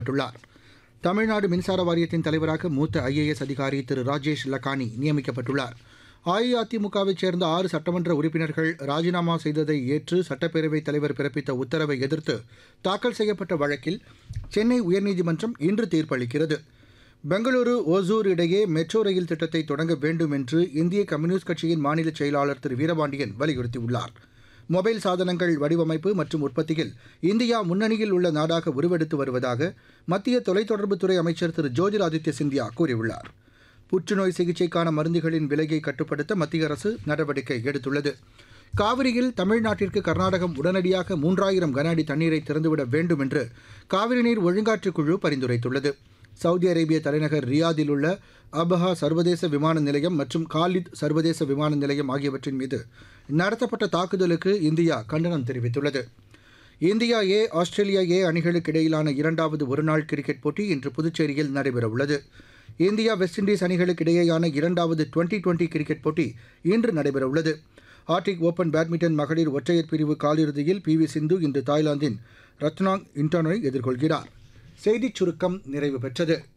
நியமிக்கப்பட்டுள்ளார் தமிழ்நாடு மின்சார வாரியத்தின் தலைவராக மூத்த ஐஏஎஸ் அதிகாரி திரு ராஜேஷ் லக்கானி நியமிக்கப்பட்டுள்ளார் அஇஅதிமுகவைச் சேர்ந்த ஆறு சட்டமன்ற உறுப்பினர்கள் ராஜினாமா செய்ததை ஏற்று சட்டப்பேரவைத் தலைவர் பிறப்பித்த உத்தரவை எதிர்த்து தாக்கல் செய்யப்பட்ட வழக்கில் சென்னை உயர்நீதிமன்றம் இன்று தீர்ப்பளிக்கிறது பெங்களூரு ஓசூர் இடையே மெட்ரோ ரயில் திட்டத்தை தொடங்க வேண்டும் என்று இந்திய கம்யூனிஸ்ட் கட்சியின் மாநில செயலாளர் திரு வீரபாண்டியன் வலியுறுத்தியுள்ளார் மொபைல் சாதனங்கள் வடிவமைப்பு மற்றும் உற்பத்தியில் இந்தியா முன்னணியில் உள்ள நாடாக உருவெடுத்து வருவதாக மத்திய தொலைத்தொடர்புத்துறை அமைச்சர் திரு ஜோதிராதித்ய சிந்தியா கூறியுள்ளார் புற்றுநோய் சிகிச்சைக்கான மருந்துகளின் விலையை கட்டுப்படுத்த மத்திய அரசு நடவடிக்கை எடுத்துள்ளது காவிரியில் தமிழ்நாட்டிற்கு கர்நாடகம் உடனடியாக மூன்றாயிரம் கன அடி தண்ணீரை திறந்துவிட வேண்டும் என்று காவிரி நீர் ஒழுங்காற்றுக் குழு பரிந்துரைத்துள்ளது சவுதி அரேபிய தலைநகர் ரியாதில் உள்ள அபஹா சர்வதேச விமான நிலையம் மற்றும் காலித் சர்வதேச விமான நிலையம் ஆகியவற்றின் மீது நடத்தப்பட்ட தாக்குதலுக்கு இந்தியா கண்டனம் தெரிவித்துள்ளது இந்தியா ஏ ஆஸ்திரேலியா ஏ அணிகளுக்கு இடையிலான இரண்டாவது ஒருநாள் கிரிக்கெட் போட்டி இன்று புதுச்சேரியில் நடைபெறவுள்ளது இந்தியா வெஸ்ட் இண்டீஸ் அணிகளுக்கு இடையேயான இரண்டாவது டுவெண்டி டுவெண்டி கிரிக்கெட் போட்டி இன்று நடைபெறவுள்ளது ஆர்டிக் ஓபன் பேட்மிண்டன் மகளிர் ஒற்றையர் பிரிவு காலிறுதியில் பி வி சிந்து இன்று தாய்லாந்தின் ரத்னாங் இன்டோனை எதிர்கொள்கிறார் செய்திச் சுருக்கம் நிறைவு பெற்றது